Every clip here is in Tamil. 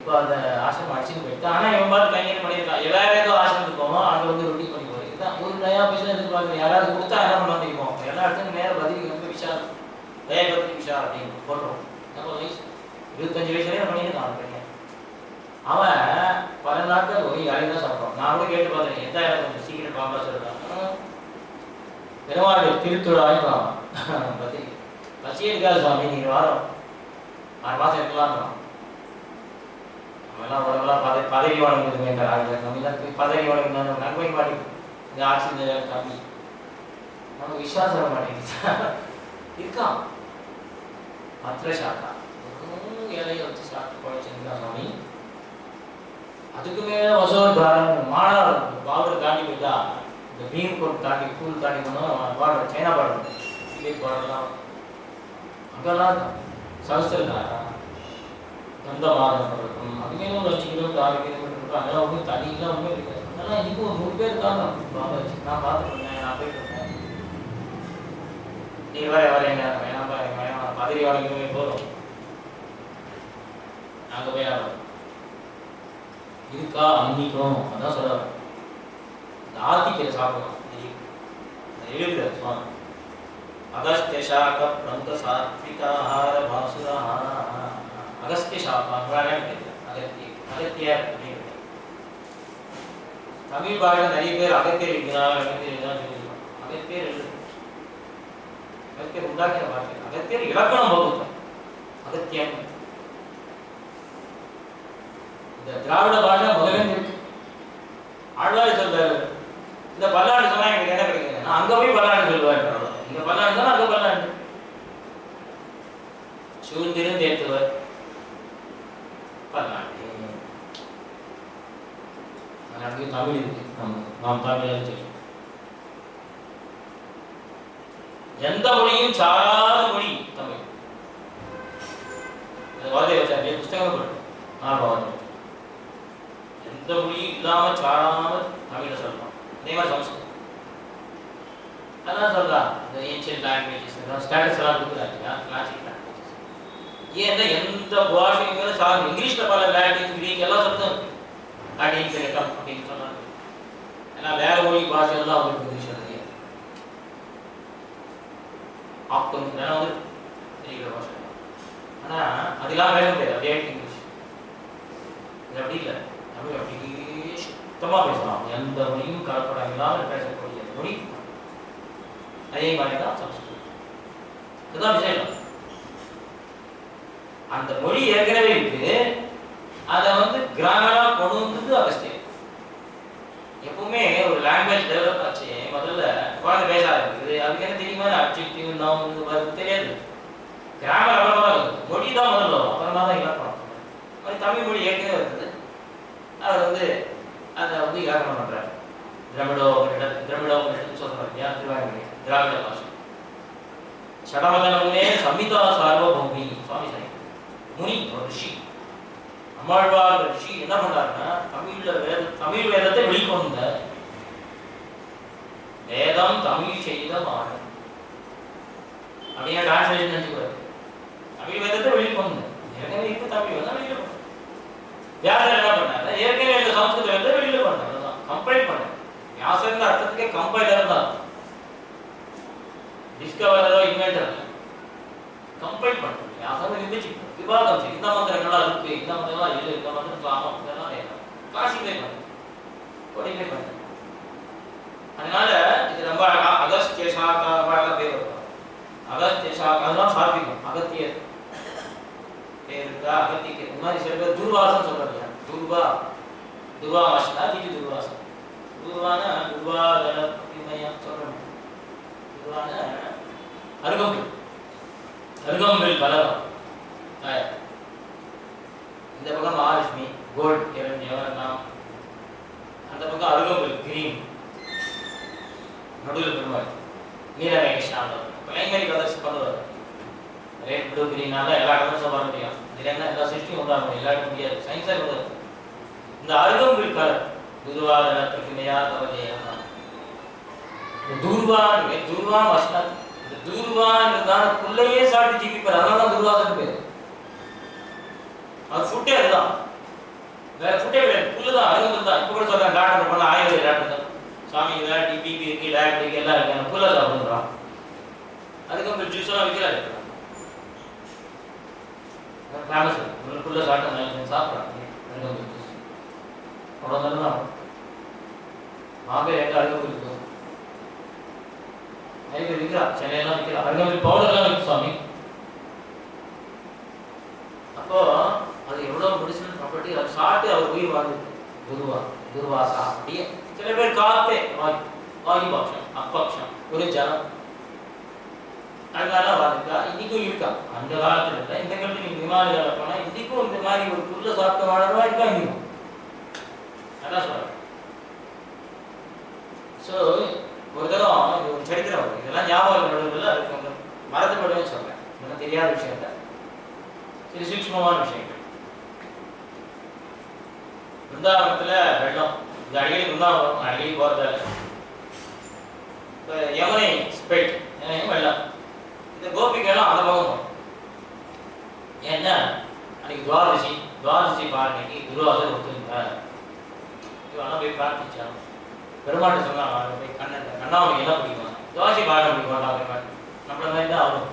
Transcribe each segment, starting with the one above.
இப்போ அந்த ஆசிரமம் அடிச்சுட்டு போயிட்டு ஆனா இவன் பார்த்து கைங்கரியம் பண்ணியிருக்கான் வேற ஏதோ ஆசிரமத்துக்கு போவோம் அங்க வந்து ரொட்டி பண்ணி போய் இதுதான் ஒரு நயா பைசா எதிர்பார்க்குறேன் யாராவது கொடுத்தா என்ன பண்ணுவாங்க தெரியுமோ எல்லா இடத்துக்கும் நேரம் பதிலுக்கு ரொம்ப விஷால் தயா பத்திரிக்கை விஷால் அப்படின்னு போடுறோம் நம்ம வயசு இருபத்தஞ்சு வயசுலேயே நான் பண்ணியிருக்கான் அவன் பையன் அவன் பல நாட்கள் ஒரு இலை தான் சாப்பிட்றான் நான் கூட கேட்டு பார்த்தேன் எந்த இலை கொஞ்சம் சீக்கிரம் பாம்பா சொல்றான் பெருமாள் திருத்துழாய்ப்பான் பத்திரிக்கை பச்சையே இருக்காது சுவாமி நீங்க வாரம் ஆறு மாசம் இருக்கலாம்ன்றான் அவெல்லாம் உடம்பெல்லாம் பத பதவி வழங்குது என்றாங்க நம்ம எல்லாம் போய் பதவி வழங்கினா நன்மை மாட்டி இந்த ஆட்சி இந்த கம்மி நமக்கு விசுவாசம் வர மாட்டேங்குது இருக்கான் பத்திர சாக்கா வெறும் இலையை வச்சு சாப்பிட்டு குழைச்சிருந்தா சுவாமி அதுக்கு மேல வசோதாரம் மாணவர் பாபர் தாண்டி போயிட்டா இந்த பீம் கோட் தாண்டி கூல் தாண்டி போனோம் பார்டர் சைனா பார்டர் டிபேட் பார்டர்லாம் அங்கெல்லாம் சகஸ்திரதாரா கந்த மாதம் இருக்கும் அதுமே ஒரு அஞ்சு கிலோமீட்டர் ஆறு கிலோமீட்டர் இருக்கும் அதெல்லாம் ஒன்றும் தண்ணியெல்லாம் ஒன்றும் இருக்காது அதெல்லாம் இன்னைக்கு ஒரு நூறு பேர் இருக்காங்க பாபாஜி நான் பார்த்துருக்கேன் நான் போயிட்டு இருக்கேன் நீ வர வர என்ன வேணாம் பாரு, வேணாம் பதவி வழங்கவே போதும் நாங்கள் போய் ஆகலாம். இருக்கா அன்னிக்கும் அதான் சொல்ல வரேன். இந்த ஆத்திக்கரை சாப்பிடலாம் எழுதுகிறார் சுவாமி அகஸ்திய சாக பிரமுக சாத்விகாஹார பாசுரா அகஸ்திய சாப்பா அகத்திய அகத்திய அப்படின்னு தமிழ் பாஷை நிறைய பேர் அகத்தியர் இருக்கிறார் அகத்தியர் இருக்கிறார் சொல்லியிருக்காங்க அகத்தியர் எழுது அகத்தியர் உண்டாக்கிற பாஷை அகத்தியர் இலக்கணம் வகுத்தார் அகத்தியம் இந்த திராவிட பாஷை முதல்ல இருந்து இருக்கு ஆழ்வாரி சொல்றாரு இந்த பல்லாண்டு சொன்னா எனக்கு என்ன கிடைக்குது நான் அங்க போய் பல்லாண்டு சொல்லுவார் இங்க பல்லாண்டு தான் அங்க பல்லாண்டு சூழ்ந்திருந்து ஏற்றுவர் பல்லாண்டு அங்கே தமிழ் இருக்கு நம்ம நாம் தமிழ் சொல்லி எந்த மொழியும் சாராத மொழி தமிழ் வாதே வச்சா புஸ்தகம் போட்டு நான் வாதம் எந்த மொழியும் இல்லாம சாராம தமிழை சொல்லலாம் அதே மாதிரி சம்ஸ்கிருதம் அதான் சொல்றான் இந்த ஏன்ஷியன் லாங்குவேஜஸ் ஸ்டேட்டஸ் எல்லாம் கொடுக்குறாங்க இல்லையா கிளாசிக் லாங்குவேஜஸ் ஏன்னா எந்த பாஷையும் மேல சார் இங்கிலீஷ்ல பல லாங்குவேஜ் கிரீக் எல்லாம் சப்தம் இருக்கு லாட்டின் கிரேக்கம் அப்படின்னு சொன்னாங்க ஏன்னா வேற மொழி பாஷை எல்லாம் அவங்களுக்கு இங்கிலீஷ் நிறைய ஆப்கம் இதெல்லாம் வந்து தெரிகிற பாஷை ஆனா அதெல்லாம் வேற முடியாது அதே இங்கிலீஷ் இது அப்படி இல்லை தமிழ் அப்படியே சுத்தமா பேசலாம் எந்த மொழியும் கலப்படம் இல்லாமல் பேசக்கூடிய மொழி அதே மாதிரி தான் சம்ஸ்கிருதம் இதுதான் விஷயம் அந்த மொழி ஏற்கனவே இருக்கு அதை வந்து கிராமரா கொண்டு வந்தது அகஸ்தியர் எப்பவுமே ஒரு லாங்குவேஜ் டெவலப் ஆச்சு முதல்ல குழந்தை பேச ஆரம்பிக்குது அதுக்கு என்ன தெரியுமா அப்ஜெக்டிவ் நவுன் இது வருது தெரியாது கிராமர் அப்புறமா தான் இருக்குது மொழி தான் முதல்ல வரும் அப்புறமா தான் இலக்கணம் அது மாதிரி தமிழ் மொழி ஏற்கனவே இருக்குது அவர் வந்து அதை வந்து இலக்கணம் பண்றாரு திராவிடோ திராவிடோ சொல்றாரு இல்லையா திருவாரூர் திராவிட பாஷை சடமதனமுனே சம்மிதா சார்வபௌமி சுவாமி சாமி முனி ஒரு ரிஷி அம்மாழ்வார் ரிஷி என்ன பண்றாருன்னா தமிழ்ல வேத தமிழ் வேதத்தை வெளிக்கொண்ட வேதம் தமிழ் செய்த மாடன் அப்படியே டிரான்ஸ்லேஷன் நினைச்சுக்கிறாரு தமிழ் வேதத்தை வெளிக்கொண்ட ஏற்கனவே இருக்கு தமிழ் வேதம் வெளியில கொண்டு வியாசர் என்ன பண்ணாரு ஏற்கனவே இந்த சம்ஸ்கிருத வேதத்தை வெளியில கொண்டார் அதான் கம்பைல் பண்ணார் வியாசர் அர்த்தத்துக்கே கம்பைலர் தான் டிஸ்கவரரோ இன்வென்டர் கம்பைல் பண்ணுறது வியாசம் இருந்துச்சு விவாதம் செய்யும் இந்த மந்திரங்கள்லாம் இருக்கு இந்த மந்திரம்லாம் இல்லை இந்த மந்திரம் ஆமாம் இதெல்லாம் வேணும் கிளாசிஃபை பண்ணு கோடிஃபை பண்ணு அதனால இது ரொம்ப அழகா அகஸ்திய சாக்காவாக பேர் இருக்கும் அகஸ்திய சாக்கா அதுதான் சாத்விகம் அகத்தியர் பேர் இருக்கா அகத்தியர் இந்த மாதிரி சில பேர் துர்வாசம் சொல்றாங்க துர்வா துர்வா மாசனா திடீர் துர்வாசம் துர்வான துர்வாதன அப்படின்மையா சொல்றேன் துர்வான அருகம்பில் அருகம்பில் கலரம் தாயார் இந்த பக்கம் மகாலட்சுமி கோல்ட் கிரண் எவரெல்லாம் அந்த பக்கம் அருகம்பில் கிரீன் நடுவில் பெருமாள் நீலவேகேஷாந்தவர் பிரைமரி கலர்ஸ் பண்ணுவார் ரெட் ப்ளூ கிரீனால எல்லா கலர்ஸும் வர முடியும் இதுல என்ன எல்லா சிருஷ்டியும் உண்டாக முடியும் எல்லாருக்கும் முடியாது சயின்ஸாக கூட இந்த அருகம்பில் கலர் துருவாதனத்திற்கு மேயா தவதேயா துர்வான் துர்வான் வசனம் இந்த துர்வான்றதான புள்ளையே சாப்பிட்டு ஜீவிப்பார் அதனால தான் துர்வாசன் பேர் அது ஃபுட்டே அதுதான் வேற ஃபுட்டே கிடையாது புல்லு தான் அருகம்புல் தான் இப்போ கூட சொல்றேன் டாக்டர் பண்ண ஆயுர்வேத டாக்டர் தான் சாமி இதெல்லாம் டிபிபி இருக்கு டயபெட்டிக் இருக்கு எல்லாம் இருக்கு அந்த புல்லை சாப்பிடுறான் அருகம்புல் ஜூஸ் எல்லாம் விற்கிறாரு ஃபேமஸ் புல்ல சாப்பிட்டு நல்லா சாப்பிட்றாங்க அருகம்புல் ஜூஸ் அவ்வளோ தான் மாம்பே எங்க அருகம்புல் இருக்கும் நிறைய பேர் விற்கிறா சென்னையெல்லாம் விற்கிறா அருகம்புல் பவுடர்லாம் இருக்கு சுவாமி அப்போ அது எவ்வளவு மெடிசனல் ப்ராப்பர்ட்டி அதை சாப்பிட்டு அவர் உயிர் வாழ்ந்துருக்கு துருவா துர்வாசா அப்படியே சில பேர் காத்தே வாயு வாயு பக்ஷம் அப்பக்ஷம் ஒரு ஜனம் அதனால வாழ்க்கா இன்னைக்கும் இருக்கா அந்த காலத்துல இல்லை இந்த காலத்துல நீங்க விமானிகளை போனா இன்னைக்கும் இந்த மாதிரி ஒரு புல்ல சாப்பிட்டு வாழறவா இருக்கா இன்னைக்கும் அதான் சொல்றேன் ஸோ ஒரு தரம் இது ஒரு சரித்திரம் வருது இதெல்லாம் ஞாபகம் நடுவில் அது கொஞ்சம் மறந்து போடுவேன்னு சொல்றேன் இதெல்லாம் தெரியாத விஷயத்த சில சூக்ஷ்மமான விஷயங்கள் பிருந்தாவனத்துல வெள்ளம் இது அடிக்கடி பிருந்தாவனம் அடிக்கடி போறதால இப்போ யமுனை ஸ்பெட் வெள்ளம் இந்த கோபிக்கெல்லாம் அந்த பக்கம் போகும். ஏன்னா அன்னைக்கு துவாதசி துவாதசி பாரணிக்கு குருவாசர் ஒத்துருந்தார் இவெல்லாம் போய் பிரார்த்திச்சான் பெருமாள் சொன்னாங்க அவன் போய் கண்ணன் கண்ணா அவனுக்கு என்ன பிடிக்கும் துவாசி பாட பிடிக்கும் போய் நம்மள மாதிரி தான் அவனும்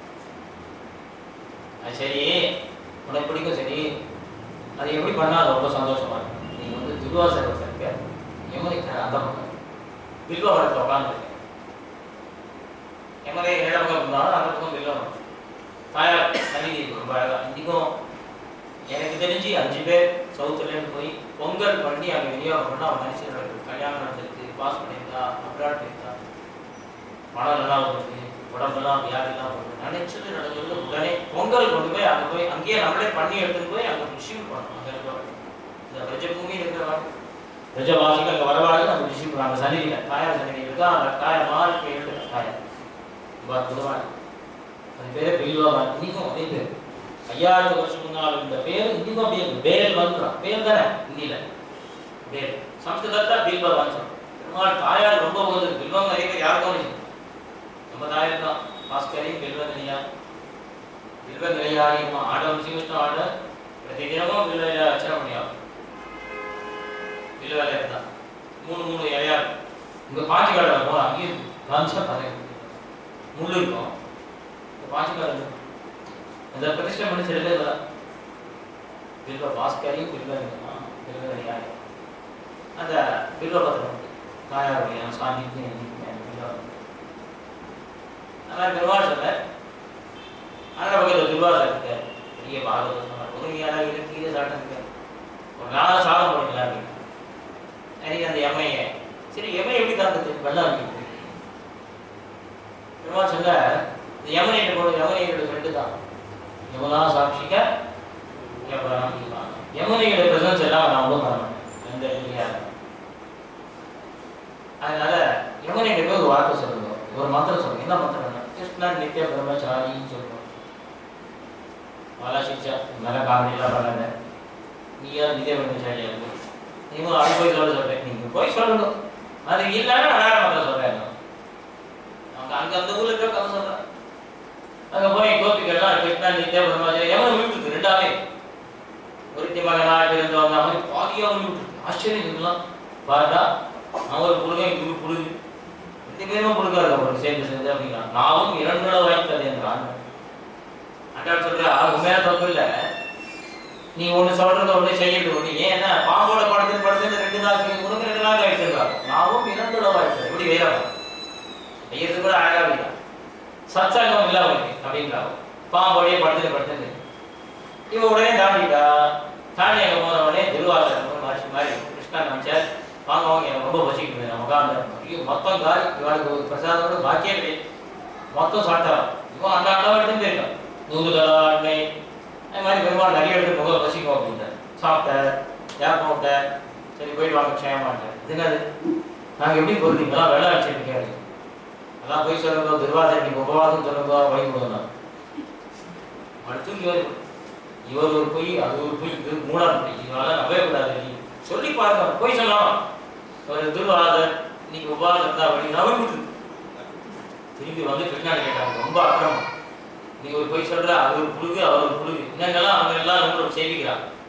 அது சரி உனக்கு பிடிக்கும் சரி அது எப்படி பண்ணா அது ரொம்ப சந்தோஷமா இருக்கும் நீங்க வந்து துர்வாசர் இருக்க யமுனைக்கு அந்த பக்கம் பில்வ மரத்தில் உட்காந்துருக்க யமுனை ரெண்டு பக்கம் இருந்தாலும் அந்த பக்கம் பில்வ மரம் தாயார் சன்னிதி இருக்கு ரொம்ப அழகா இன்னைக்கும் எனக்கு தெரிஞ்சு அஞ்சு பேர் சவுத்துலேருந்து போய் பொங்கல் பண்ணி அங்கே விநியோகம் பண்ணா அவன் மனுஷன் நடக்குது கல்யாணம் நடந்திருக்கு பாஸ் பண்ணியிருந்தா அப்ராட் போயிருந்தா பணம் நல்லா வந்துருக்கு உடம்பெல்லாம் வியாதிலாம் வருது நினைச்சது நடந்தது உடனே பொங்கல் கொண்டு போய் அங்கே போய் அங்கேயே நம்மளே பண்ணி எடுத்துட்டு போய் அங்கே ரிசீவ் பண்ணணும் அங்கே இருக்கிறவங்க இந்த பிரஜ பூமியில் இருக்கிறவங்க பிரஜவாசிகள் அங்கே வரவாங்க நம்ம ரிசீவ் பண்ணுவோம் அங்கே சன்னிதியில் தாயார் சன்னிதி இருக்கா அந்த தாயார் மாறி போய் எடுத்து தாயார் ரொம்ப அற்புதமான அது பேர் பில்வாபான் இன்னைக்கும் அதே பேர் ஐயாயிரத்து வருஷம் முன்னால் இந்த பேர் இன்னைக்கும் அப்படியே இருக்கு பேல் வந்துடும் பேர் தானே ஹிந்தியில பேல் சம்ஸ்கிருதத்தை பில்வாபான் சொல்றோம் பெருமாள் தாயார் ரொம்ப உகந்தது பில்வம் நிறைய பேர் யாருக்கும் இல்லை நம்ம தாயார் தான் பாஸ்கரி பில்வ நிலையா பில்வ நிலையாரி ஆடம் ஸ்ரீகிருஷ்ண ஆட பிரதி தினமும் பில்வ இலையா அர்ச்சனை பண்ணியாகும் பில்வ இலையா இருந்தா மூணு மூணு இலையா இருக்கும் இங்க பாஞ்சி கடலை போனா அங்கேயும் இருக்கு லஞ்சம் பதவி முள்ளு இருக்கும் இந்த பாஞ்சி கடலை இந்த பிரதிஷ்டை பண்ணி சில பேர் வரா. பில்வ பாஸ்கரி பில்வ நிலையா பில்வ நிலையாரி அந்த பில்வ பத்திரம் உண்டு தாயாருடைய சாமிக்கு என்னைக்குமே அந்த பில்வ அந்த மாதிரி பெருமாள் சொல்ல அந்த பக்கத்தில் துர்வாசம் இருக்கு பெரிய பாகவதம் சொன்னார் பொறுமையாக இருக்கு கீழே சாட்டம் இருக்கு ஒரு நாளாக சாதம் போடுங்களா அப்படின்னு எனக்கு அந்த எம்ஐயை சரி எம்ஐ எப்படி தாண்டது வெள்ளம் இருக்கு பெருமாள் சொல்ல இந்த யமுனையிட்ட போடு யமுனையோட ஃப்ரெண்டு தான் யமுனா சாட்சிக்க யமுனையோட பிரசன்ஸ் எல்லாம் நான் ஒன்றும் பண்ண மாட்டேன் எந்த இல்லையா அதனால யமுனையிட்ட போய் ஒரு வார்த்தை சொல்லுங்க ஒரு மந்திரம் சொல்லுங்க என்ன மந்திரம் கிருஷ்ணன் நித்திய பிரம்மச்சாரின்னு சொல்லுவோம் வாலாசிச்சா நல்ல காமெடியெல்லாம் பண்ணாத நீ யார் நித்திய பிரம்மச்சாரியா இருக்கு நீங்களும் அது போய் சொல்ல சொல்றேன் நீங்க போய் சொல்லணும் அது இல்லைன்னா நான் வேற மந்திரம் சொல்றேன் அவங்க அங்க அந்த ஊர்ல இருக்க கதை சொல்றேன் அங்க போய் கோபிகள்லாம் கிருஷ்ணன் நித்திய பிரம்மச்சாரி எவன் விழுந்துருக்கு ரெண்டாவே ஒருத்தி மகனா பிறந்து வந்த மாதிரி பாதியா விழுந்துருக்கு ஆச்சரியம் இதெல்லாம் பார்த்தா அவன் ஒரு புழுகை இவரு புழுகு ரெண்டு பேரும் புழுகாரு அவருக்கு சேர்ந்து சேர்ந்து அப்படின்னா நாவும் இரண்டு நாள் வாய்த்தது என்றான் அண்டா சொல்ற உண்மையான தப்பு இல்ல நீ ஒண்ணு சொல்றது ஒண்ணு செய்யறது ஒண்ணு ஏன்னா பாம்போட படத்தில் படத்தில் ரெண்டு நாள் உனக்கு ரெண்டு நாள் ஆயிடுச்சுன்றாங்க நாவும் இரண்டு நாள் வாய்த்தது எப்படி வேறவா செய்யறது கூட அழகா வைக்கலாம் சத்சங்கம் இல்ல அவனுக்கு அப்படின்றாங்க பாம்போடையே படத்தில் படுத்துட்டு இவன் உடனே தாண்டிட்டா தாண்டி அங்க போன உடனே திருவாசகம் மாற்றி மாதிரி கிருஷ்ணா காமிச்சார் வாங்க வாங்க எனக்கு ரொம்ப பசிக்குது நம்ம உட்காந்து ஐயோ மொத்தம் காரி இவனுக்கு ஒரு பிரசாதோட பாக்கியே கிடையாது மொத்தம் சாப்பிட்டான் இவன் அந்த அளவு எடுத்துட்டு போயிருக்கான் நூதுலா அன்னை அது மாதிரி பெருமாள் நிறைய எடுத்து முக பசிக்கும் அப்படின்ட்டார் சாப்பிட்ட யார் போட்ட சரி போயிட்டு வாங்க க்ஷேமான்ட்டார் இது என்னது நாங்கள் எப்படி பொருந்தீங்களா வெள்ளை அடிச்சிருக்கேன் அதான் போய் சொல்லுங்க திருவாசை நீங்க உபவாசம் சொல்லுங்க வழி கொடுங்க அடுத்து இவர் இவர் ஒரு பொய் அது ஒரு பொய் இது மூணாவது பொய் இதனால நம்பவே கூடாது நீ சொல்லி பாருங்க பொய் சொல்லலாம் ஒரு துர்வாதர் இன்னைக்கு உபவாசம் தான் அப்படி நவீட்டு திரும்பி வந்து கிருஷ்ணாடி கேட்டாங்க ரொம்ப அக்கிரமம் நீ ஒரு பொய் சொல்ற அது ஒரு புழுகு அவர் ஒரு புழுகு இன்னங்கெல்லாம் அவங்க எல்லாம் நம்மளோட சேவிக்கிறான்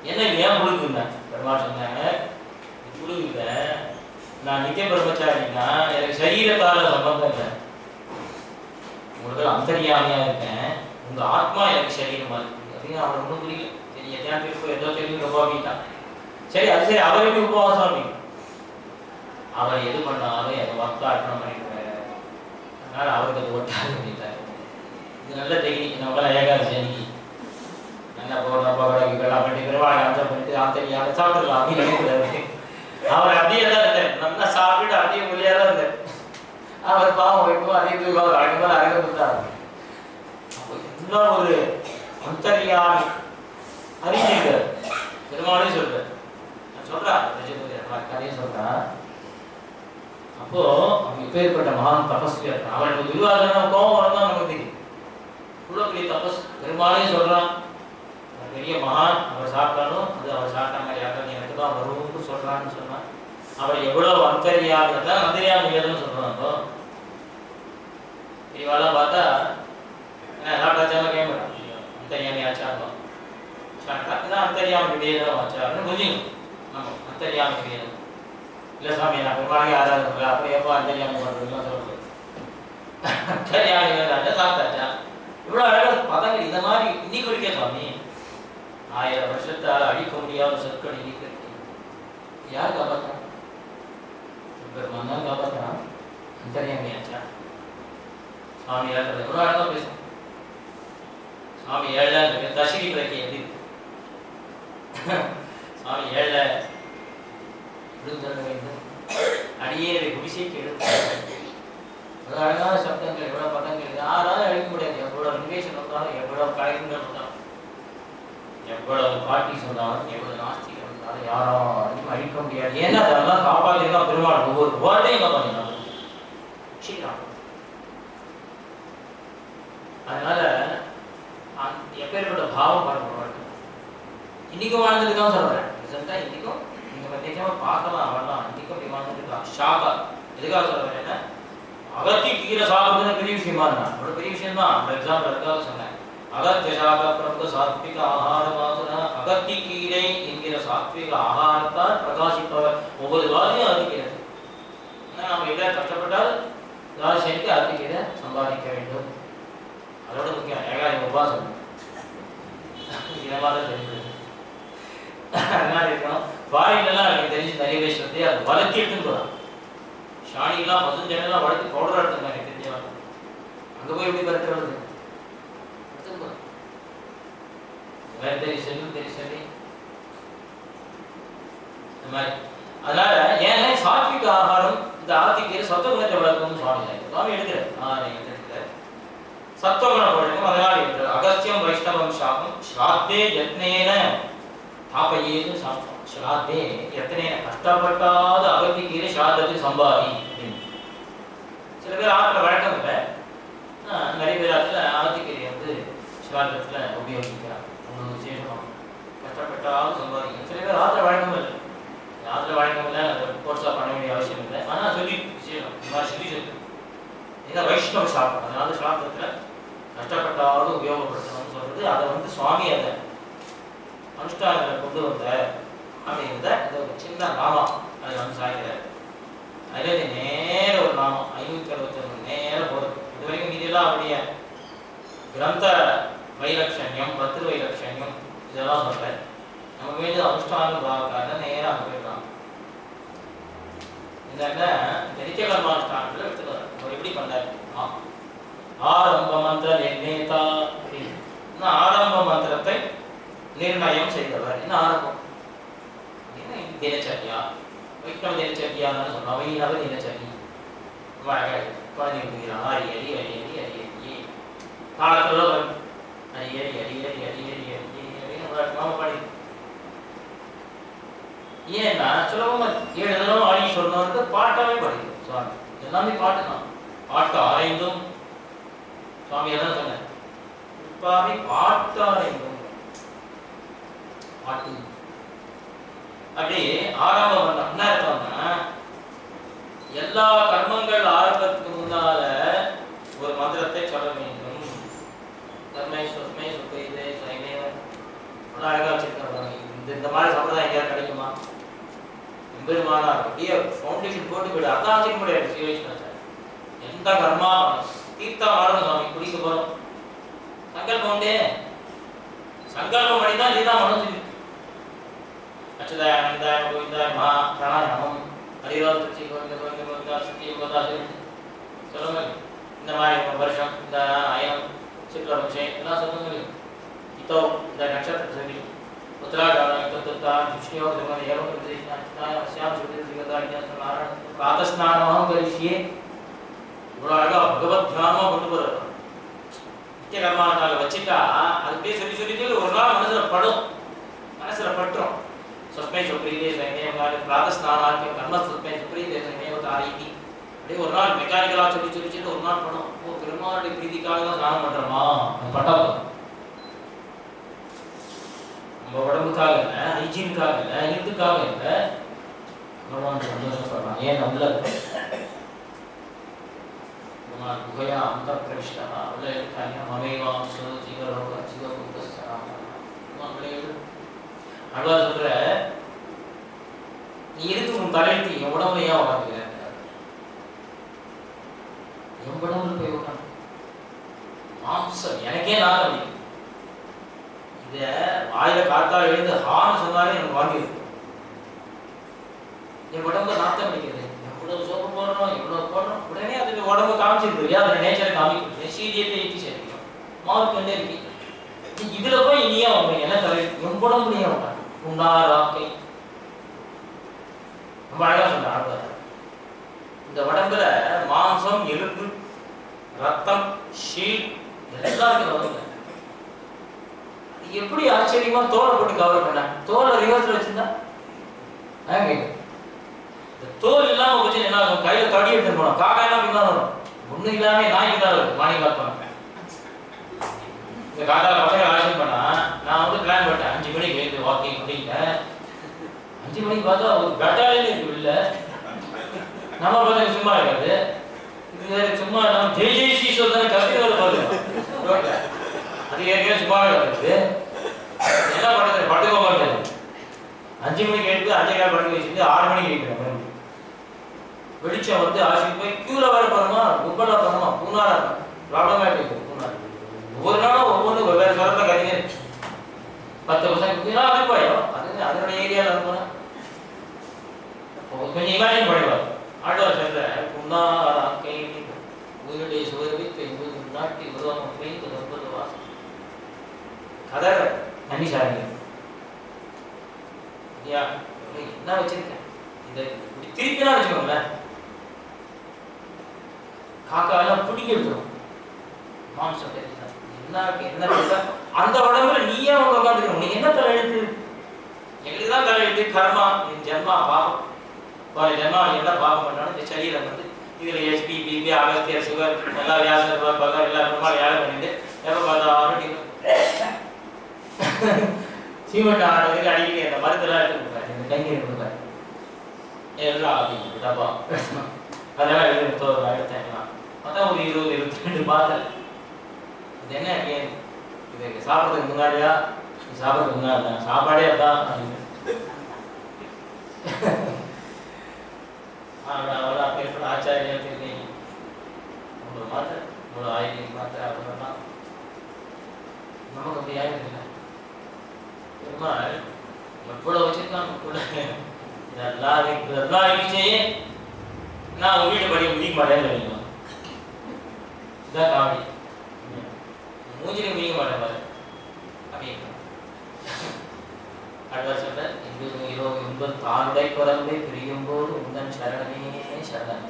என்ன இது ஏன் முழுக்குங்க பெருமாள் சொன்னாங்க இது முழுகுங்க நான் நித்திய பிரம்மச்சாரின்னா எனக்கு சரீரத்தால சம்பந்தம் இல்லை உங்களுக்கு அந்தரியாமையா இருக்கேன் உங்க ஆத்மா எனக்கு சரீரமா இருக்கு அப்படின்னு அவர் ஒன்றும் புரியல சரி எதையா திருப்பி ஏதோ தெரிஞ்சு உபாவிட்டான் சரி அது சரி அவர் எப்படி உபவாசம் அப்படி அவர் எது பண்ணாலும் எதை ஒர்க் அர்ப்பணம் பண்ணிட்டு அதனால அவருக்கு அது ஒட்டாது அப்படின்ட்டாரு இது நல்ல டெக்னிக் நம்மளாம் ஏகாதசி அன்னைக்கு நல்லா போடுற பகோடா கிகடா பண்ணி பெருமாள் அஞ்சம் பண்ணிட்டு ஆத்தரியாம சாப்பிட்டுக்கலாம் அப்படின்னு நினைக்கிறாரு அவர் அப்படியே தான் இருந்தார் நல்லா சாப்பிட்டுட்டு அப்படியே மொழியா தான் இருந்தார் அவர் பாவம் வைக்கும் அதே தூக்கம் அழகு மேல அழகு கொடுத்தாரு அப்போ இன்னும் ஒரு அந்தரியாமி அறிஞர் பெருமாளே சொல்றார் நான் சொல்றேன் ரஜபதி கதையை சொல்றேன் அப்போ அவன் எப்பேற்பட்ட மகான் தபஸ்வியா இருக்கான் அவனுக்கு துர்வாசன கோபம் வரதான் நமக்கு தெரியும் இவ்வளோ பெரிய தபஸ் பெருமாளே சொல்றான் அவன் பெரிய மகான் அவர் சாப்பிட்டாலும் அது அவர் சாப்பிட்ட மாதிரி யாரும் எனக்கு தான் வரும்னு சொல்றான்னு சொன்னான் அவர் எவ்வளவு அந்தரியாமி தான் அந்தரியாமி இல்லைன்னு சொல்றான் அப்போ பெரியவாலாம் பார்த்தா என்ன சாப்பிட்டாச்சாம கேட்கலாம் அந்தரியாமி ஆச்சாரம் சாப்பிட்டா அந்தரியாமி வேதம் ஆச்சாரம் புரிஞ்சுங்க ஆமா அந்தரியாமி வேதம் இல்ல சாமி நான் பெருமாளையே ஆராதனை பண்ணல அப்புறம் எப்போ அந்தரியாமி பண்றதுலாம் சொல்றது அந்தரியாமி வேதம் சாப்பிட்டாச்சா இவ்வளவு அழகா பதங்கள் இந்த மாதிரி இன்னைக்கு இருக்கே சுவாமி ஆயிரம் வருஷத்தால் அழிக்க முடியாத சொற்கள் இன்னைக்கு இருக்கு யார் காப்பாத்துறான் பெருமான் தான் காப்பாத்துறான் அந்தரியாமி ஆச்சா சுவாமி ஏழை எவ்வளோ அழகா பேசும் சுவாமி ஏழை தசிரி கிழக்கு எப்படி இருக்கு சுவாமி ஏழை விழுந்தள்ள வேண்டும் அடியேறி குடிசைக்கு எடுத்து எவ்வளோ அழகான சப்தங்கள் எவ்வளோ பதங்கள் யாராலும் அழிக்க முடியாது எவ்வளோ இன்வேஷன் வந்தாலும் எவ்வளோ கலைஞர்கள் வந்தாலும் எவ்வளவு பாட்டி சொன்னாலும் எவ்வளவு நாஸ்திகள் வந்தாலும் யாராலையும் அழிக்க முடியாது ஏன்னா அதெல்லாம் காப்பாற்றிருக்கா பெருமாள் ஒவ்வொரு வேர்டையும் காப்பாற்றினாங்க ஸ்ரீராம் அதனால அந்த எப்பேற்பட்ட பாவம் பார்க்க வாழ்க்கை இன்னைக்கும் வாழ்ந்துட்டு தான் சொல்றேன் ரிசல்ட்டா இன்னைக்கும் நீங்க பிரத்யேகமா பார்க்கலாம் வரலாம் இன்னைக்கும் இப்படி வாழ்ந்துட்டு இருக்கலாம் ஷாக்கா எதுக்காக சொல்ல வரேன்னா அகத்தி கீரை சாப்பிடுறது பெரிய விஷயமா இருந்தா அவ்வளவு பெரிய விஷயம் தான் ஒரு எக்ஸாம்பிள் அதுக்காக சொன்னேன் அகத்திய சாக பிரமுக சாத்விக ஆகாரமாசன அகத்தி கீரை என்கிற சாத்விக ஆகாரத்தால் பிரகாசிப்பவர் ஒவ்வொரு வாரியும் அறிவிக்கிறது ஏன்னா நம்ம எவ்வளவு கஷ்டப்பட்டால் ராசிக்கு அத்திக்கீரை சம்பாதிக்க வேண்டும் அதோட முக்கியம் ஏகாதி உபாசனம் இதை மாதிரி தெரிஞ்சது அதனால இருக்கணும் ஃபாரின்லாம் எனக்கு தெரிஞ்சு நிறைய பேர் சொல்லி அது வளர்த்தி எடுத்துன்னு போகிறான் ஷானிலாம் பசுஞ்சனெல்லாம் வளர்த்து பவுடர் எடுத்துங்க எனக்கு தெரிஞ்சவன் அங்கே போய் எப்படி கரெக்டாக வருது எடுத்துன்னு போகிறான் வேற தெரிய செல்லும் தெரிய சொல்லி இந்த மாதிரி அதனால ஏன்னா சாத்விக ஆகாரம் இந்த ஆத்திக்கீரை சத்துவ குணத்தை வளர்க்கணும்னு சுவாமி சொல்றாரு. சுவாமி எடுக்கிறார் ஆ எடுக்கிறார் சத்துவகுண பழக்கம் அதனால் இருக்கிறது அகஸ்தியம் வைஷ்ணவம் சாபம் ஸ்ராத்தே யத்னேன தாபையேது சாஸ்திரம் ஸ்ராத்தே யத்னேன கஷ்டப்பட்டாத அகத்திக்கீரை ஸ்ராத்தத்தில் சம்பாதி அப்படின்னு. சில பேர் ஆற்றுல வழக்கம் இல்லை ஆஹ் நிறைய பேர் ஆற்றுல அகத்திக்கீரை வந்து ஸ்ராத்தத்தில் உபயோகிக்கிறாங்க ஒன்று விசேஷமாக கஷ்டப்பட்டாலும் சம்பாதிக்கும் சில பேர் ஆற்றுல வழக்கம் இல்லை ஆற்றுல வழக்கம் இல்லை அதை கோர்ஸாக பண்ண வேண்டிய அவசியம் இல்லை ஆனால் சொல்லி விசேஷம் இந்த மாதிரி சொல்லி சொல்லி ஏன்னா வைஷ்ணவ சாப்பிடும் அதனால சாப்பிட்டத்துல கஷ்டப்பட்டாலும் உபயோகப்படுத்தணும்னு சொல்றது அதை வந்து சுவாமி அதை அனுஷ்டானத்தில் கொண்டு வந்த அப்படிங்கிறத இந்த ஒரு சின்ன நாமம் அதை வந்து சாய்கிறார் அதுல நேர ஒரு நாமம் ஐநூத்தி அறுபத்தி ஒன்று நேர போகுது இது வரைக்கும் மீதியெல்லாம் அப்படியே கிரந்த வைலட்சண்யம் பத்திர வைலட்சண்யம் இதெல்லாம் சொல்றேன் நமக்கு வேண்டியது அனுஷ்டான பாவக்காக நேரம் அங்கே போயிடலாம் என்னன்னா இந்த நித்தியகர்மானுஷ்டானத்தில் எடுத்துக்கிறார் அவர் எப்படி பண்ணார் ஆ. ஆரம்ப மந்திர நிர்ணேதா அப்படின்னு என்ன ஆரம்ப மந்திரத்தை நிர்ணயம் செய்தவர் என்ன ஆரம்பம் என்ன இது தினச்சரியா வைஷ்ணவ தினச்சரியான்னு சொன்னா வைணவ தினச்சரி ரொம்ப அழகா இருக்கு குழந்தை எழுதுகிறான் அரி அரி அரி அரி அரி அரி காலத்துல வரும் அரி அரி அரி அரி அரி அரி அரி அரி நம்ம பாடி ஏன்னா சுலபமா ஏழு தடவை ஆடி சொன்னவருக்கு பாட்டாவே படிக்கும் சுவாமி எல்லாமே பாட்டு தான் பாட்டு ஆரைந்தும் சுவாமி எல்லாம் சொன்னார் பாவி பாட்டு ஆரைந்தும் பாட்டு அப்படி ஆரம்பம் பண்ண என்ன அர்த்தம்னா எல்லா கர்மங்கள் ஆரம்பத்துக்கு முன்னால ஒரு மந்திரத்தை சொல்ல வேண்டும் தர்மை சொஸ்மை சுப்பைதே சைமே அழகா வச்சிருக்காங்க இந்த இந்த மாதிரி சம்பிரதாயம் எங்கேயாவது கிடைக்குமா எம்பெருமானா அப்படியே ஃபவுண்டேஷன் போட்டு போயிடு அதான் ஆச்சரியம் முடியாது சீவேஸ்வரன் சார் எந்த கர்மா தீர்த்தா மாறணும் சுவாமி குடிக்க போறோம் சங்கல்பம் உண்டே சங்கல்பம் பண்ணி தான் நீதான் மனசு அச்சுதானந்தாய கோவிந்தாய மா பிராணாயாமம் ஹரிராவ் திருச்சி கோவிந்த கோவிந்த கோவிந்தா சத்திய கோதா சொல்லுங்க இந்த மாதிரி வருஷம் இந்த அயம் சித்திரவம்சம் இதெல்லாம் சொல்லுங்க இப்போ இந்த நட்சத்திர சொல்லி பிராத்தஸ்நானமாக கரிசியே இவ்வளோ அழகா பகவத் தியானமாக கொண்டு போறாரு நித்திய கர்மானால வச்சுட்டா அது அப்படியே சொல்லி சொல்லி சொல்லி ஒரு நாள் மனசுல படும் மனசுல பட்டுரும் சொஸ்மை சுப்ரீதே சைனேவகாரி பிராத்தஸ்நானாக்கியம் கர்ம சொஸ்மை சுப்ரீதே சைனேவகாரி அப்படியே ஒரு நாள் மெக்கானிக்கலாக சொல்லி சொல்லி சொல்லி ஒரு நாள் படும் ஓ பெருமாளுடைய பிரீதிக்காக தான் ஸ்நானம் பண்றோமா அது பட்டா போதும் நம்ம உடம்புக்காக இல்லை ஹைஜீனுக்காக இல்லை ஹெல்த்துக்காக இல்லை பகவான் சந்தோஷப்படுறான் ஏன் உள்ள இருக்கு பகவான் குகையா அந்த பிரவிஷ்டா உள்ள இருக்காங்க மமைவாம் சோ ஜீவரோக ஜீவபுத்தஸ்தராம் அழ்வா சொல்ற நீ இருக்கு உன் தலையெழுத்து என் உடம்புல ஏன் உட்காந்துக்கிற என் உடம்புல போய் உட்காந்து மாம்சம் எனக்கே நான் அடிக்கும் இத வாயில காத்தால் எழுந்து ஹான்னு சொன்னாலே எனக்கு வாந்தி இருக்கும் என் உடம்பு நாத்தம் அடிக்கிறது எவ்வளவு சோப்பு போடுறோம் எவ்வளவு போடுறோம் உடனே அதுக்கு உடம்பு காமிச்சிருக்கு இல்லையா அதோட நேச்சரை காமிக்கிறது சீரியத்தை ஏற்றி சேர்க்கிறோம் மாவுக்கு கண்டே இருக்கு நீ இதுல போய் நீ ஏன் உங்க என்ன தலை என் உடம்பு நீ ஏன் உட்காந்து குண்டா ராக்கை ரொம்ப அழகா சொல்ற ஆழ்வார் இந்த உடம்புல மாம்சம் எலும்பு ரத்தம் ஷீல் எல்லாம் இருக்கு உடம்புல எப்படி ஆச்சரியமா தோலை போட்டு கவர் பண்ண தோலை ரிவர்ஸ்ல வச்சிருந்தா அதான் கேட்கும் இந்த தோல் இல்லாம வச்சு என்ன ஆகும் கையில தடி எடுத்துட்டு போனோம் காக்கா எல்லாம் பின்னால வரும் ஒண்ணு இல்லாம நாய்க்கு தான் வரும் மார்னிங் கால் பண்ண இந்த காக்கா பசங்க ஆக்ஷன் பண்ணா நான் வந்து பிளான் பண்ணிட்டேன் அஞ்சு மணிக்கு எழுந்து வாக்கிங் அப்படின்ட்டு அஞ்சு மணிக்கு பார்த்தா ஒரு பெட்டாலியன் இருக்கு இல்ல நம்ம பசங்க சும்மா இருக்காது இது சும்மா நம்ம ஜெய் ஜெய் ஸ்ரீஸ்வர் தானே கத்தி வர பாருங்க அது ஏற்கனவே சும்மா இருக்குது என்ன பண்ணுறது படுக்க மாட்டேன் அஞ்சு மணிக்கு எழுந்து அஞ்சே கால் படுக்க வச்சுட்டு ஆறு மணிக்கு எழுப்பிடுறேன் மறுபடியும் வெளிச்சம் வந்து ஆசிக்கு போய் கியூல வேற போறோமா கும்பலா போறோமா பூனாரா ப்ராப்ளமா இருக்கு பூனார் ஒவ்வொரு நாளும் ஒவ்வொன்று வெவ்வேறு ஸ்வரத்தில் கத்தினே இருக்கு பத்து பசங்க அது போயிடும் அது அதனோட ஏரியாவில் இருக்கணும் கொஞ்சம் இமேஜின் பண்ணிடுவார் ஆழ்வார் சொல்ற புண்ணாரா கை உயிரிடைய சுவர்வித்து எங்களுக்கு நாட்டி உருவம் பெய்து ஒன்பது வாசம் கதற நன்றி சாருங்க ஐயா என்ன வச்சிருக்கேன் இதை இப்படி திருப்பினா வச்சுக்கோங்களேன் காக்கா எல்லாம் பிடிங்கி எடுத்துரும் மாம்சம் தெரியுதா என்ன என்ன இருக்கா? அந்த உடம்புல நீயே அவங்க உட்காந்துக்கணும் உனக்கு என்ன தலையெழுத்து எங்களுக்கு தான் தலையெழுத்து கர்மா என் ஜென்மா பாவம் போன ஜென்மா என்ன பாவம் பண்ணாலும் இந்த சரீரம் வந்து இதுல ஹெச்பி பிபி அகஸ்தியர் சுகர் எல்லா வியாசர் பகர் எல்லா பெருமாள் வேலை பண்ணிட்டு எப்போ பார்த்தாலும் சீமெண்ட் ஆடுறதுக்கு அடிக்கடி அந்த மருந்தெல்லாம் எடுத்து கொடுப்பாரு இந்த கங்கீரை கொடுப்பாரு எல்லாம் அப்படிங்க டப்பா அதெல்லாம் எழுதி தோறு எடுத்தேன் பார்த்தா ஒரு இருபது இருபத்தி ரெண்டு பாத்தல் இது என்ன ஏன் இது சாப்பிட்றதுக்கு முன்னாடியா இது சாப்பிட்றதுக்கு முன்னாடி தான் சாப்பாடே அதான் அப்படின்னு. அவளை அப்பேற்பட்ட ஆச்சாரியா இருக்கீங்க ஒரு மாத்திரை ஒரு ஆயிரம் மாத்திரை அவ்வளோதான் நமக்கு அப்படி ஆயிரம் இல்லை பெருமாள் எவ்வளவு வச்சிருக்காங்க கூட இதெல்லாம் இதெல்லாம் இருந்துச்சே நான் உங்க வீட்டு படி முடிக்க மாட்டேன்னு சொல்லிடுவேன் இதான் காமெடி மூஞ்சிலே முடிக்க மாட்டேன் பாரு அப்படின்னு அடுத்த சொல்ற இந்து உயிரோ இன்பம் தானுடை குரம்பை பிரியும் போது உந்தன் சரணமே சரணம்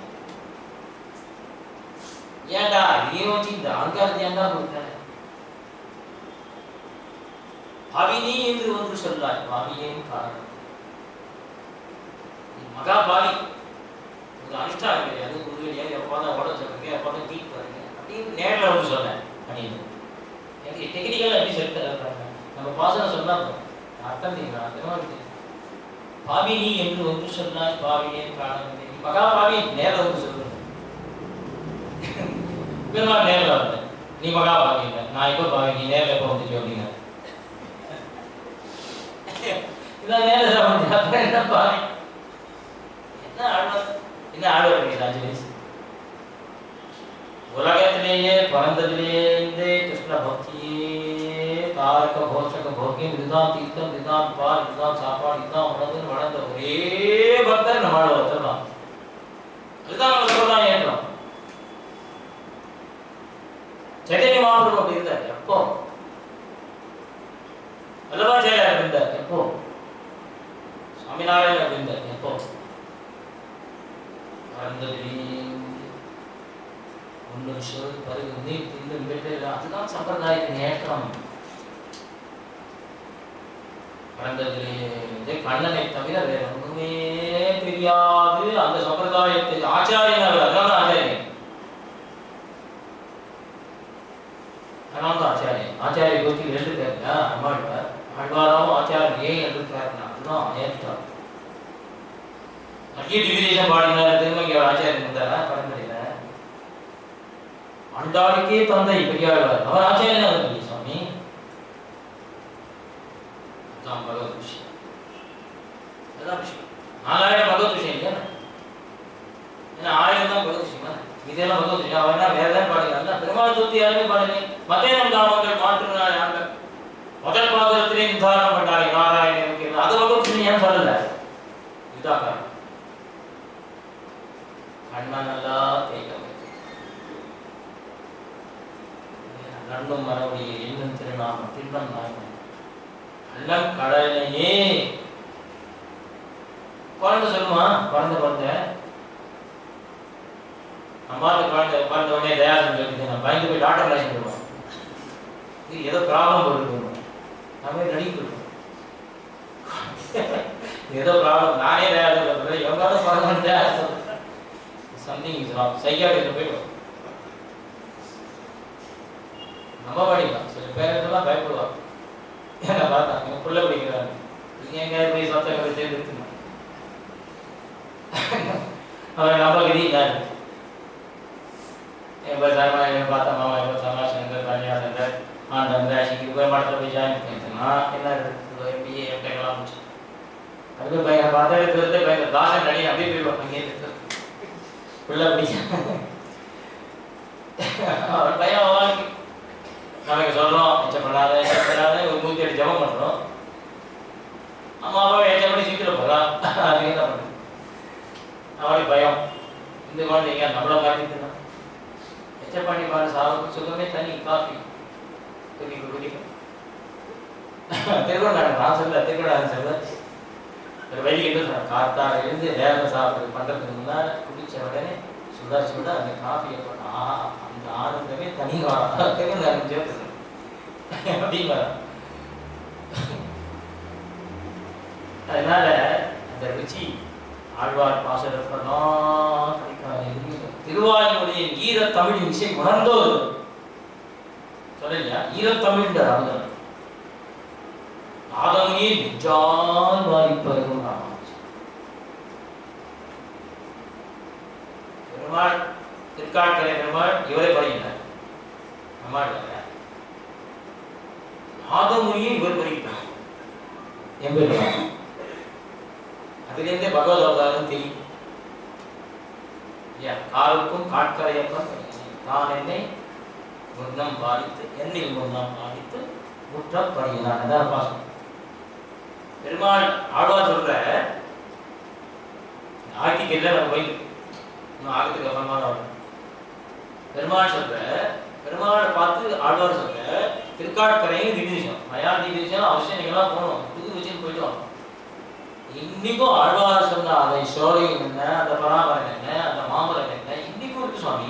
ஏன்டா இதையும் வச்சு இந்த அங்காரத்தை ஏன்டா கொடுக்குறேன் பாவினி என்று ஒன்று சொல்லாய் பாவியேன் காரணம் நீ மகா பாவி ஒரு அனுஷ்டானம் கிடையாது குரு கிடையாது எப்போ தான் உடம்பு சொல்றீங்க எப்போ தான் டீட் பண்ணுங்க அப்படின்னு நேரில் வந்து சொன்னேன் அப்படின்னு எனக்கு டெக்னிக்கலாக எப்படி சொல்லி தர்றாங்க நம்ம பாசனம் சொன்னா போதும். அர்த்தம் தெரியுமா திருமணத்துக்கு பாவினி என்று ஒன்று சொன்னாய் பாவியேன் காரணம் நீ மகா பாவி நேரில் வந்து சொல்லுங்க பெருமாள் நேரில் வந்து நீ மகா பாவி இல்லை நான் எப்போ பாவி நீ நேரில் எப்போ வந்துச்சு அப்படிங்க இதான் மேல சாப்பிடுது அப்புறம் என்ன பாவி என்ன ஆழ்வார் என்ன ஆழ்வார் கேட்குது அஞ்சு வயசு உலகத்திலேயே பிறந்ததிலேருந்தே கிருஷ்ண பக்தியே தாரக போஷக போக்கியம் இதுதான் தீர்த்தம் இதுதான் பால் இதுதான் சாப்பாடு இதுதான் உணவுன்னு வளர்ந்த ஒரே பக்தர் நம்மளோட ஒருத்தர் தான் அதுதான் நம்ம சொல்றோம் ஏற்றோம் சைத்தன்ய மகாபிரபு அப்படி இருந்தார் எப்போ வல்லபாச்சாரியார் இருந்தார் எப்போ சுவாமிநாராயணன் அப்படி இருந்தார் எப்போ பிறந்ததிலேருந்து ஒன்று சொல் பருகு நீர் தின்னும் பெற்று அதுதான் சம்பிரதாயத்தின் ஏற்றம் பிறந்ததிலிருந்து கண்ணனை தவிர வேற ஒண்ணுமே தெரியாது அந்த சம்பிரதாயத்தை ஆச்சாரியன் அவர் அதான் ஆச்சாரியன் அதனால தான் ஆச்சாரியன் ஆச்சாரிய கோஷ்டி ரெண்டு பேருங்க அம்மாழ்வார் ஆழ்வாராவும் ஆச்சாரியன் ஏன் எடுக்கிறாருன்னா அதுதான் ஏற்றம் நிறைய டிவிடேஷன் பாடினார் திரும்ப இங்க ஒரு ஆச்சாரியன் இருந்தாரா பரம்பரையில ஆண்டாளுக்கே தந்தை பெரியாழ்வார் அவர் ஆச்சாரியன் அவர் சுவாமி அதான் பகவத் விஷயம் அதான் விஷயம் நாலாயிரம் பகவத் விஷயம் இல்லையா ஏன்னா ஆயிரம் தான் பகவத் விஷயமா இதெல்லாம் பகவத் விஷயம் அவர் என்ன வேற ஏதாவது பாடுகிறாங்க பெருமாள் தூத்தி யாருமே பாடுங்க மத்தேனம் காமங்கள் மாற்றுனார் யாங்க முதல் பாதத்திலே நிர்தாரணம் பண்ணாரு நாராயணனுக்கு அது பகவத் விஷயம் ஏன் சொல்லல இதுதான் காரணம் கண்ணனல்லா தேய்க்க நண்ணும் மரபுடைய எண்ணும் திருநாமம் திண்ணம் நாயகம் அல்லம் கடலையே குழந்தை சொல்லுமா குழந்தை குழந்தை அம்மாவுக்கு குழந்தை பிறந்த உடனே தயாரம் கேட்குது நான் பயந்து போய் டாக்டர் லைசன் போடுவோம் இது ஏதோ ப்ராப்ளம் போட்டுருக்கோம் நம்ம நடிக்க ஏதோ ப்ராப்ளம் நானே தயாரம் சொல்றேன் எவங்காலும் பிறந்த தயாரம் சொல்றேன் சம்திங் இஸ் ராங் சைக்காட்டிஸ்ட் போயிடும் நம்ப மாட்டேங்கிறான் சில பேரெல்லாம் பயப்படுவாங்க என்ன பார்த்தா எங்க புள்ள பிடிக்கிறாரு நீங்க எங்க போய் சத்தம் போய் சேர்ந்து அவன் நம்ம கதி இதாரு எப்ப சாமா என்ன பார்த்தா மாமா எப்ப சமாசங்கர் கல்யாணங்கர் ஆண்டங்கர் அசிக்கு போய் மடத்துல போய் ஜாயின் பண்ணிட்டுனா என்ன எம்பிஏ எம்டெக்லாம் முடிச்சு அதுக்கு பையன் பார்த்தா திருத்த பையன் தாசன் நடி அப்படியே போயிடுவான் அங்கே இருக்கு புள்ள பிடிக்க அவன் பையன் வாழ்க்கை நாளைக்கு சொல்றோம் எச்சம் பண்ணாத எச்சம் பண்ணாத ஒரு நூத்தி எட்டு ஜபம் பண்றோம் அம்மா அப்பாவை எச்சம் பண்ணி சீக்கிரம் போகலாம் அதுக்கு என்ன பண்ணுறது அவனுக்கு பயம் இந்த குழந்தைங்க நம்மள மாற்றிட்டுனா எச்சம் பண்ணி பாரு சாவுக்கு சுகமே தனி காஃபி குடிக்க குடிக்க திருவண்ணாடு நான் சொல்ல திருவண்ணாடு சொல்ல ஒரு வழி என்ன சொன்ன காத்தால இருந்து வேலை சாப்பிடு பண்றதுக்கு முன்னால குடிச்ச உடனே சுட சுட அந்த காஃபியை போட்டா ஆஹா அந்த ஆனந்தமே தனி திருவண்ணாடு சேர்த்து அப்படின்னு வர அதனால அந்த ருச்சி ஆழ்வார் பாசனப்பதான் கிடைக்காது திருவாயூருடைய ஈர தமிழின் இசை உணர்ந்தோர் சொல்லலையா ஈரத்தமிழ்ன்ற ராமதன் நாதமுனியை நெஞ்சால் வாய்ப்பதும் ராமானுஜன் பெருமாள் திருக்காட்கரை பெருமாள் இவரை படையினார் நம்மாள் நாதமுனியை இவர் பறிக்கிறார் எம்பெருமான் அதிலிருந்தே பகவத் அவதாரம் தெரியும் இல்லையா காலுக்கும் காட்கரையப்பன் தான் என்னை முன்னம் பாதித்து என்னில் முன்னம் பாதித்து முற்றம் பணியினான் அதான் பாசம் பெருமாள் ஆழ்வார் சொல்ற ஆட்சிக்கு இல்லை நம்ம போய் இன்னும் ஆகத்துக்கு அப்புறமா தான் வரும். பெருமாள் சொல்ற பெருமாளை பார்த்து ஆழ்வார் சொல்ற திருக்காட்கரையும் திடீர்ஷம் மயா திடீர்ஷம் அவசியம் நீங்களாம் போகணும் புது வச்சுன்னு போயிட்டு வாங்க இன்னைக்கும் ஆழ்வார் சொன்ன அதை சோழையும் என்ன அந்த பராமரம் என்ன அந்த மாமரம் என்ன இன்னைக்கும் இருக்கு சுவாமி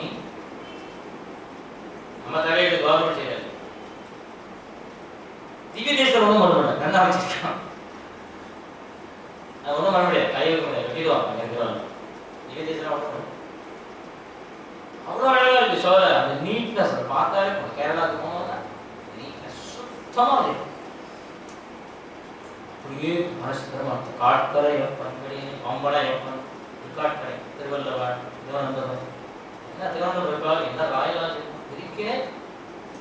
நம்ம தலையிட்டு கவர்மெண்ட் செய்யாது திவ்ய தேசம் ஒன்றும் பண்ண முடியாது கண்ணா வச்சிருக்கான் அது ஒன்றும் பண்ண முடியாது கை வைக்க முடியாது வெட்டிடுவாங்க இருக்கிறாங்க திவ்ய தேசம் ஒன்றும் பண்ண முடியாது. அவ்வளோ அழகா இருக்கு சோழ அந்த நீட்னஸ் பார்த்தாலே போதும். கேரளாவுக்கு போனோம்னா நீட்னஸ் சுத்தமாக இருக்கு அப்படியே மனசு பெருமாள் காட்கரை எப்பன் வெளியே பம்பளை எப்பன் திருக்காட்கரை திருவள்ளவாள் திருவனந்தபுரம் என்ன திருவனந்தபுரம் இருப்பாள் என்ன ராயலாஜ் இருக்கே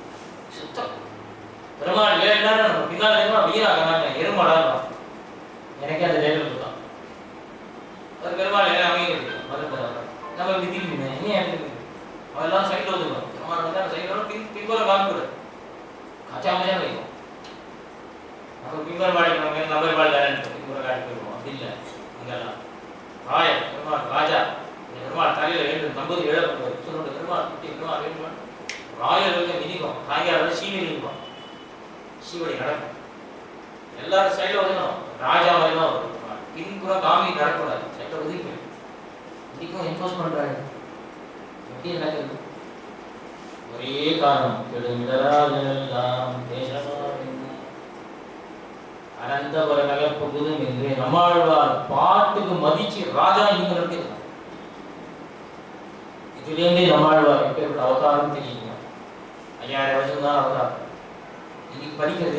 சுத்தம் பெருமாள் ஏழு நேரம் நம்ம பின்னால் தெரியுமா வீராக எருமடா எனக்கே அந்த டைலாக் கொடுத்தான் அது பெருமாள் எல்லாம் அமைகிறது மறந்துடுறாங்க நம்ம இப்படி திரும்பிங்க ஏன் எனக்கு அவன் எல்லாம் சைடில் வந்துடுவான் பெருமாள் வந்து அந்த சைடில் பின் பின்புறம் காமிக்கூடாது காய்ச்சாமலே வைக்கும் நம்ம பின்புறம் வாடிக்கிறவங்க நம்ம வாழ் பின்புறம் காட்டி போயிடுவோம் அப்படி இல்லை அங்கெல்லாம் ராயர் பெருமாள் ராஜா இந்த பெருமாள் தலையில் வேண்டும் நம்பது ஏழை பண்ணுவார் சொன்னோட பெருமாள் குட்டி பெருமாள் வேண்டும் ராயர் வந்து மிதிக்கும் ராயர் வந்து சீவடி இருக்கும் சீவடி நடக்கும் எல்லாரும் சைடில் ஒதுங்கணும் ராஜா மாதிரி தான் வரும் பின்புறம் காமி நடக்கூடாது சைடில் ஒதுக்கி இன்னைக்கும் என்ஃபோர்ஸ் பண்றாங்க எப்படி நடக்குது ஒரே காரணம் கெடுமிடராஜெல்லாம் தேசமாவின் அனந்தபுர நகர் புகுதும் என்று நம்மாழ்வார் பாட்டுக்கு மதிச்சு ராஜா இங்க நடத்திருக்கான் இதுலேருந்தே நம்மாழ்வார் எப்பேற்பட்ட அவதாரம் தெரியுங்க ஐயாயிரம் வருஷம் தான் அவதாரம் இன்னைக்கு படிக்கிறது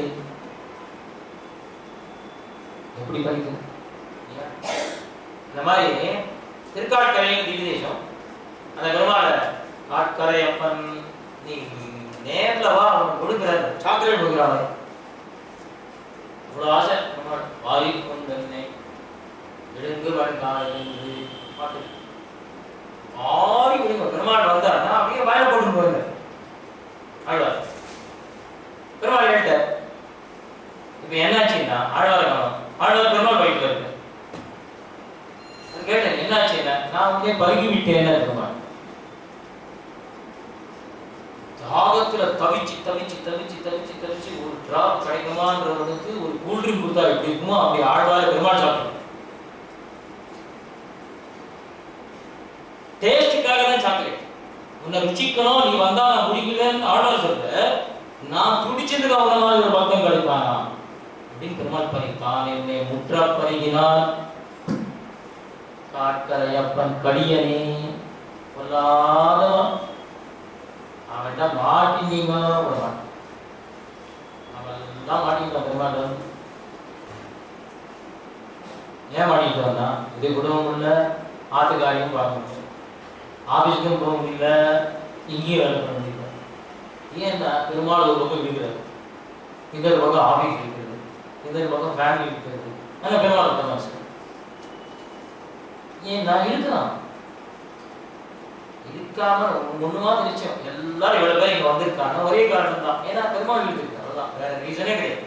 எப்படி படிக்கிறது இல்லையா? இந்த மாதிரி திருக்காட்கரையும் திவ்ய தேசம் அந்த பெருமாளை காட்கரை அப்பன் நீ நேர்ல வா அவன் கொடுக்குறாரு சாக்லேட் கொடுக்குறாங்க இவ்வளோ ஆசை பெருமாள் வாரி கொண்டென்னை எழுந்து வந்தாழ்ந்து பாட்டு ஆடி கொடுங்க பெருமாள் வந்தாருன்னா அப்படியே வாயில போட்டு போயிருங்க ஆழ்வார் பெருமாள் கேட்டார் இப்ப என்னாச்சுன்னா ஆழ்வார் காணும் ஆழ்வார் பெருமாள் வயிற்றுல இருக்கு அது கேட்டேன் என்னாச்சு என்ன நான் உடனே பருகி விட்டேன் பெருமாள் தாகத்துல தவிச்சு தவிச்சு தவிச்சு தவிச்சு தவிச்சு ஒரு டிராப் கிடைக்குமான்றவனுக்கு ஒரு கூல் ட்ரிங்க் கொடுத்தா எப்படி இருக்குமோ அப்படி ஆழ்வார பெருமாள் சாப்பிடும் டேஸ்டுக்காக தான் சாக்லேட் உன்னை ருச்சிக்கணும் நீ வந்தா நான் குடிக்கலன்னு ஆழ்வார் சொல்ற நான் துடிச்சதுக்கு அவன மாதிரி ஒரு பக்தம் கிடைப்பானா அப்படின்னு பெருமாள் பறித்தான் என்னை முற்றா பருகினான் காட்கரையப்பன் கடியனே கொல்லாதவன் அவன்கிட்ட மாட்டினீங்க விட மாட்டான் அவன் தான் மாட்டிக்கிட்டான் பெருமாள் ஏன் மாட்டிக்கிட்டு வந்தான் இது குடும்பம் இல்ல ஆத்துக்காரியும் பார்க்க முடியல ஆபீஸ்க்கும் போக முடியல இங்கேயும் வேலை பண்ண முடியல ஏன்னா பெருமாள் ஒரு பக்கம் இருக்கிறாரு இந்த ஒரு பக்கம் ஆபீஸ் இருக்கிறது இந்த ஒரு பக்கம் ஃபேமிலி இருக்கிறது ஆனால் பெருமாள் பக்கம் சார் ஏன் நான் இருக்கிறான் இருக்காம ஒண்ணுமா தெரிச்சோம் எல்லாரும் இவ்வளவு பேர் இங்க வந்திருக்காங்க ஒரே காரணம் தான் ஏன்னா பெருமாள் இருக்கு அவ்வளவுதான் வேற ரீசனே கிடையாது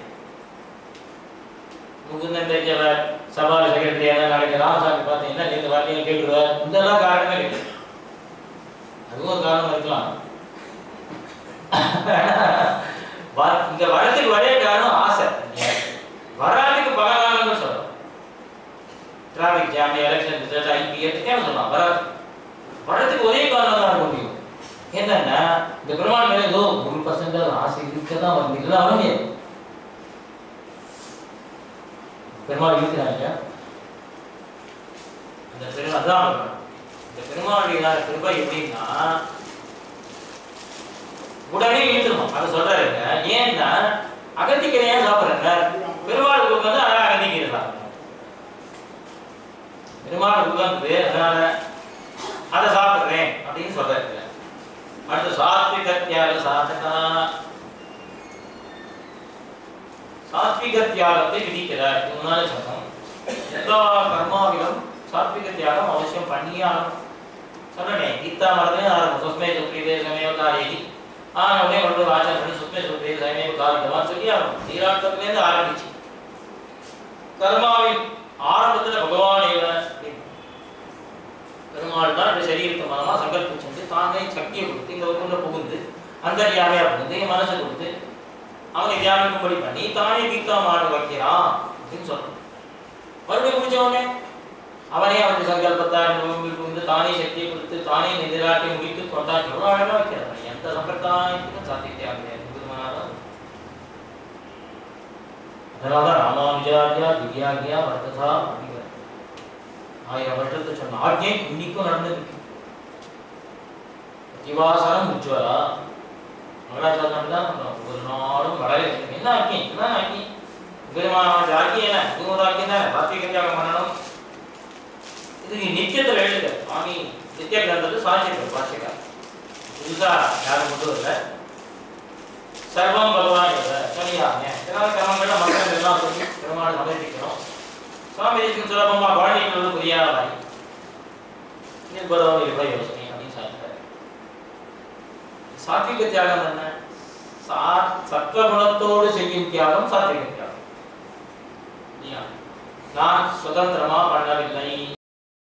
முகுந்தன் தெரிஞ்சவர் சபால செக்ரட்டரி நாளைக்கு ராமசாமி பார்த்தீங்கன்னா இந்த வார்த்தையும் கேட்டுருவார் இதெல்லாம் காரணமே கிடையாது அதுவும் ஒரு காரணம் இருக்கலாம் வ- இங்க வரதுக்கு ஒரே காரணம் ஆசை வராதுக்கு பல காரணங்கள் சொல்றோம் traffic jam election result IPS ஏன் சொல்லலாம் வராது வரதுக்கு ஒரே காரணம் தான் இருக்க முடியும் என்னன்னா இந்த பெருமாள் மேல ஏதோ ஒரு பர்சன்ட் ஆசை இருக்க தான் வந்து இதெல்லாம் வர முடியாது பெருமாள் இருக்கிறாங்க அந்த பெருமாள் அதான் சொல்றேன். இந்த பெருமாளுடைய கிருபை எப்படின்னா உடனே இழுத்துருமா அதை சொல்றாருங்க ஏன்னா அகத்திக்கீரை ஏன் சாப்பிடுறாங்க பெருமாளுக்கு வந்து அதான் அகத்திக்கீரை சாப்பிடுறாங்க பெருமாள் உட்கார்ந்து அதனால அதை சாப்பிடுறேன் அப்படின்னு சொல்றாரு அடுத்து சாத்விக தியாக சாதனா சாத்விக தியாகத்தை விதிக்கிறார் இது முன்னாலே சொன்னோம் எல்லா கர்மாவிலும் சாத்விக தியாகம் அவசியம் பண்ணியே ஆகணும் சொன்னேன் கீதா மரமே ஆரம்பம் சுஸ்மே சுப்ரீதே சமயோ காரியி ஆன உடனே கொண்டு போய் ஆச்சாரம் பண்ணி சுஸ்மே சுப்ரீதே சமயோ காரியமா சொல்லி ஆகணும் நீராட்டத்திலேருந்து ஆரம்பிச்சு கர்மாவின் ஆரம்பத்துல பகவான் இவன் அப்படின்னு. பெருமாள் தான் இந்த சரீரத்தை மனமா சங்கல்பிச்சு தானே சக்தியை கொடுத்து இந்த உள்ள புகுந்து அந்தரியாமையா புகுந்து என் மனசை கொடுத்து அவனை தியானிக்கும்படி பண்ணி தானே தீர்த்தா மாட வைக்கிறான் அப்படின்னு சொல்றான் மறுபடியும் முடிஞ்ச உடனே அவனே அவனுடைய சங்கல்பத்தார் புகுந்து தானே சக்தியை கொடுத்து தானே எதிராட்டை முடித்து கொண்டாடி எவ்வளவு அழகா வைக்கிறான் எந்த சம்பிரதாயத்துக்கும் சாத்தியத்தையாக முடியாது புதுமனாதான் அதனாலதான் ராமானுஜாரியா திவ்யாகியா வர்த்ததா அப்படிங்கிற ஆயிரம் வருஷத்தை சொன்ன ஆஜ்ஞை இன்னைக்கும் நடந்துருக்கு திவாசனம் உஜ்வலா மங்களாச்சாரம் தான் ஒரு நாளும் வளர என்ன ஆக்கியம் என்ன ஆக்கியம் பெருமானோட ஆக்கியம் என்ன இது ஒரு ஆக்கியம் தானே சாத்விக தியாகம் பண்ணணும் இது நித்தியத்தில் எழுதுக சுவாமி நித்திய கிரந்தத்தில் சாட்சியம் பாஷிக்கா புதுசா யாரும் கொண்டு வரல சர்வம் பகவான் சொன்னியாங்க இதனால கர்மங்கள்ல மக்கள் எல்லாம் சொல்லி பெருமாள் சமர்ப்பிக்கணும் சுவாமி தேசிகன் சுலபமா குழந்தைகள் வந்து புரியாத மாதிரி நிர்பதம் இருப்ப யோசனை அப்படின்னு சொல்றாரு சாத்விக தியாகம் என்ன சா சத்வகுணத்தோடு செய்யும் தியாகம் சாத்விக தியாகம் இல்லையா? நான் சுதந்திரமா பண்ணவில்லை